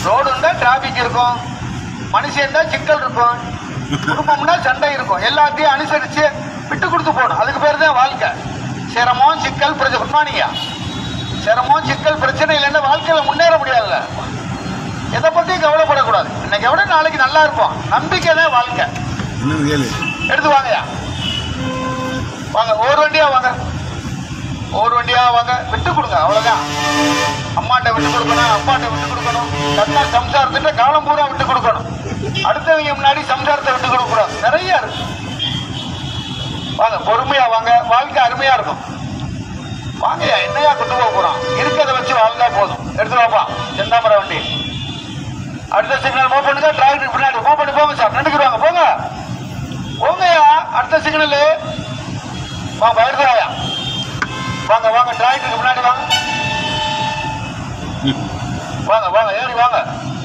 road இருந்தா traffic இருக்கும் மனுஷன் இருந்தா சிக்கல் இருக்கும் குடும்பம்னா சண்டை இருக்கும் எல்லாத்தையும் அனுசரிச்சு விட்டு கொடுத்து போகணும் அதுக்கு பேர் தான் வாழ்க்கை சிரமம் சிக்கல் பிரச்சனை குட்மானியா சிரமம் சிக்கல் பிரச்சனை இல்லைன்னா வாழ்க்கையில முன்னேற முடியாதுல்ல எதை பத்தியும் கவலைப்படக்கூடாது இன்னைக்கு விட நாளைக்கு நல்லா இருப்போம் நம்பிக்கை தான் வாழ்க்கை இன்னும் கேளு எடுத்து வாங்கயா வாங்க ஒரு வண்டியா வாங்க ஒரு வண்டியா வாங்க விட்டு கொடுங்க அவ்வளவுதான் அம்மாட்ட விட்டு கொடுக்கணும் அப்பாட்ட விட்டு கொடுக்கணும் கண்ணா சம்சாரத்திட்ட காலம் பூரா விட்டு கொடுக்கணும் அடுத்தவங்க முன்னாடி சம்சாரத்தை விட்டு கொடுக்க கூடாது நிறைய இருக்கு வாங்க பொறுமையா வாங்க வாழ்க்கை அருமையா இருக்கும் வாங்கய்யா என்னையா கொண்டு போக போறோம் இருக்கிறத வச்சு வாழ்ந்தா போதும் எடுத்து வாப்பா செந்தாமரை வண்டி அடுத்த சிக்னல் மூவ் பண்ணுங்க டிராக்டர் பின்னாடி மூவ் பண்ணி போங்க சார் நின்றுக்குவாங்க போங்க போங்கய்யா அடுத்த சிக்னல் வாங்க எடுத்து வாயா வாங்க வாங்க டிராக்டருக்கு முன்னாடி வாங்க வாங்க வாங்க ஏறி வாங்க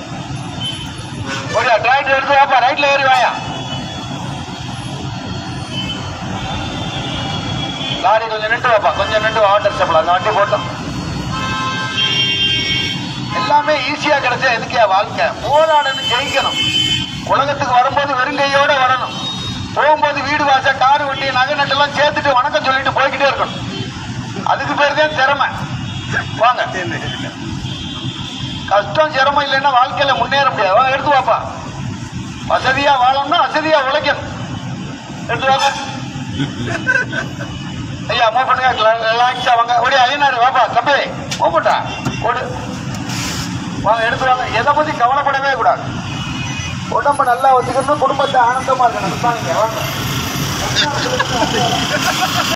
ஓடியா டிராக்டர் எடுத்து வாப்பா ரைட்ல ஏறி வாயா லாரி கொஞ்சம் நின்று வாப்பா கொஞ்சம் நின்று வாட்டர் சப்ளை அந்த வண்டி போட்டோம் எல்லாமே ஈஸியா கிடைச்சா எதுக்கே வாழ்க்கை போராடணும் ஜெயிக்கணும் உலகத்துக்கு வரும்போது வெறுங்கையோட வரணும் போகும்போது வீடு வாச கார் வண்டி நகை நட்டெல்லாம் சேர்த்துட்டு வணக்கம் சொல்லிட்டு போய்கிட்டே இருக்கணும் அதுக்கு பேர் தான் திறமை வாங்க கஷ்டம் சிரமம் இல்லைன்னா வாழ்க்கையில முன்னேற முடியாது வாங்க எடுத்து வாப்பா வசதியா வாழணும்னா வசதியா உழைக்கணும் எடுத்து வாங்க ஐயா மூவ் பண்ணுங்க ரிலாக்ஸா வாங்க ஓடி ஐயனாரு வாப்பா தம்பி மூவ் பண்ணா ஓடு வாங்க எடுத்து வாங்க எதை பத்தி கவலைப்படவே கூடாது உடம்ப நல்லா வச்சுக்கணும் குடும்பத்தை ஆனந்தமா இருக்கணும் வாங்க